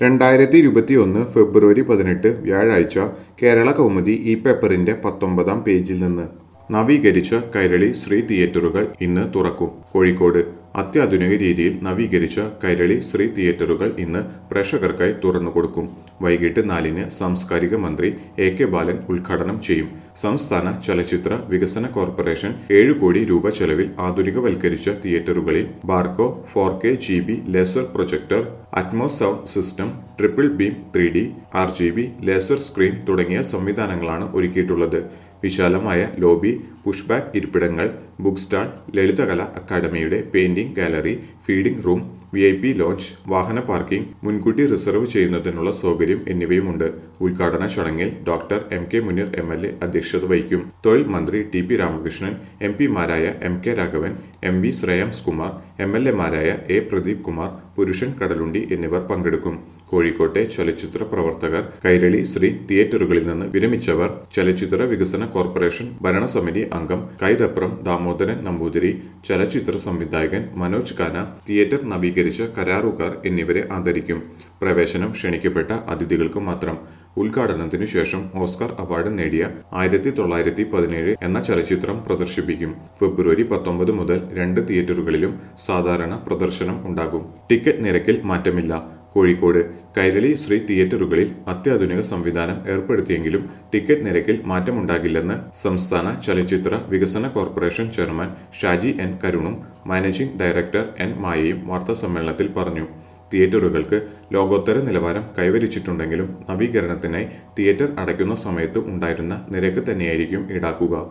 രണ്ടായിരത്തി ഇരുപത്തി ഒന്ന് ഫെബ്രുവരി പതിനെട്ട് വ്യാഴാഴ്ച കേരള കൗമുദി ഈ പേപ്പറിന്റെ പത്തൊമ്പതാം പേജിൽ നിന്ന് നവീകരിച്ച കൈരളി ശ്രീ തിയേറ്ററുകൾ ഇന്ന് തുറക്കും കോഴിക്കോട് അത്യാധുനിക രീതിയിൽ നവീകരിച്ച കൈരളി ശ്രീ തിയേറ്ററുകൾ ഇന്ന് പ്രേക്ഷകർക്കായി തുറന്നു കൊടുക്കും വൈകിട്ട് നാലിന് സാംസ്കാരിക മന്ത്രി എ കെ ബാലൻ ഉദ്ഘാടനം ചെയ്യും സംസ്ഥാന ചലച്ചിത്ര വികസന കോർപ്പറേഷൻ ഏഴ് കോടി രൂപ ചെലവിൽ ആധുനികവൽക്കരിച്ച തിയേറ്ററുകളിൽ Barco four K G B laser projector Atmos sound system triple beam three D R G B laser screen തുടങ്ങിയ സംവിധാനങ്ങളാണ് ഒരുക്കിയിട്ടുള്ളത് വിശാലമായ ലോബി പുഷ്ബാക്ക് ഇരിപ്പിടങ്ങൾ ബുക്ക് സ്റ്റാൾ ലളിതകല അക്കാദമിയുടെ painting gallery feeding room V I P lounge വാഹന parking മുൻകൂട്ടി reserve ചെയ്യുന്നതിനുള്ള സൗകര്യം എന്നിവയുമുണ്ട് ഉദ്ഘാടന ചടങ്ങിൽ doctor M K Muneer M L A അധ്യക്ഷത വഹിക്കും തൊഴിൽ മന്ത്രി ടി പി രാമകൃഷ്ണൻ എം പിമാരായ M K Raghavan M V Shreyams Kumar M L എമാരായ എ പ്രദീപ് കുമാർ പുരുഷൻ കടലുണ്ടി എന്നിവർ പങ്കെടുക്കും കോഴിക്കോട്ടെ ചലച്ചിത്ര പ്രവർത്തകർ കൈരളി ശ്രീ തിയേറ്ററുകളിൽ നിന്ന് വിരമിച്ചവർ ചലച്ചിത്ര വികസന കോർപ്പറേഷൻ ഭരണസമിതി അംഗം കൈതപ്രം ദാമോദരൻ നമ്പൂതിരി ചലച്ചിത്ര സംവിധായകൻ മനോജ് ഖാന തിയേറ്റർ നവീകരിച്ച കരാറുകാർ എന്നിവരെ ആദരിക്കും പ്രവേശനം ക്ഷണിക്കപ്പെട്ട അതിഥികൾക്ക് മാത്രം ഉദ്ഘാടനത്തിനു ശേഷം ഓസ്കർ അവാർഡ് നേടിയ ആയിരത്തി തൊള്ളായിരത്തി പതിനേഴ് എന്ന ചലച്ചിത്രം പ്രദർശിപ്പിക്കും ഫെബ്രുവരി പത്തൊമ്പത് മുതൽ രണ്ട് തിയേറ്ററുകളിലും സാധാരണ പ്രദർശനം ഉണ്ടാകും ടിക്കറ്റ് നിരക്കിൽ മാറ്റമില്ല കോഴിക്കോട് കൈരളി ശ്രീ തിയേറ്ററുകളിൽ അത്യാധുനിക സംവിധാനം ഏർപ്പെടുത്തിയെങ്കിലും ടിക്കറ്റ് നിരക്കിൽ മാറ്റമുണ്ടാകില്ലെന്ന് സംസ്ഥാന ചലച്ചിത്ര വികസന കോർപ്പറേഷൻ ചെയർമാൻ ഷാജി എൻ കരുണും മാനേജിംഗ് ഡയറക്ടർ എൻ മായയും വാർത്താസമ്മേളനത്തിൽ പറഞ്ഞു തിയേറ്ററുകൾക്ക് ലോകോത്തര നിലവാരം കൈവരിച്ചിട്ടുണ്ടെങ്കിലും നവീകരണത്തിനായി തിയേറ്റർ അടയ്ക്കുന്ന സമയത്ത് ഉണ്ടായിരുന്ന നിരക്ക് തന്നെയായിരിക്കും ഈടാക്കുക